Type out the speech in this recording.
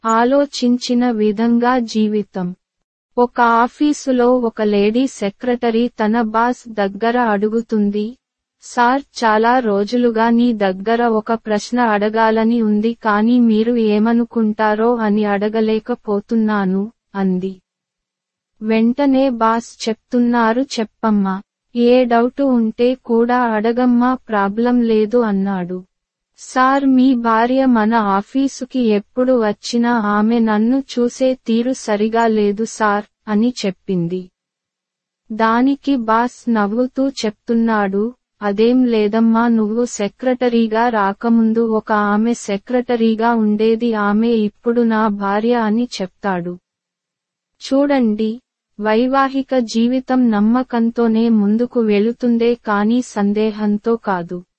ఆలోచించిన విధంగా జీవితం ఒక ఆఫీసులో ఒక లేడీ సెక్రటరీ తన బాస్ దగ్గర అడుగుతుంది సార్ చాలా రోజులుగా నీ దగ్గర ఒక ప్రశ్న అడగాలని ఉంది కానీ మీరు ఏమనుకుంటారో అని అడగలేకపోతున్నాను అంది వెంటనే బాస్ చెప్తున్నారు చెప్పమ్మా ఏ డౌటు ఉంటే కూడా అడగమ్మా ప్రాబ్లం లేదు అన్నాడు సార్ మీ భార్య మన ఆఫీసుకి ఎప్పుడు వచ్చినా ఆమె నన్ను చూసే తీరు సరిగా లేదు సార్ అని చెప్పింది దానికి బాస్ నవ్వుతూ చెప్తున్నాడు అదేం లేదమ్మా నువ్వు సెక్రటరీగా రాకముందు ఒక ఆమె సెక్రటరీగా ఉండేది ఆమె ఇప్పుడు నా భార్య అని చెప్తాడు చూడండి వైవాహిక జీవితం నమ్మకంతోనే ముందుకు వెళుతుందే కానీ సందేహంతో కాదు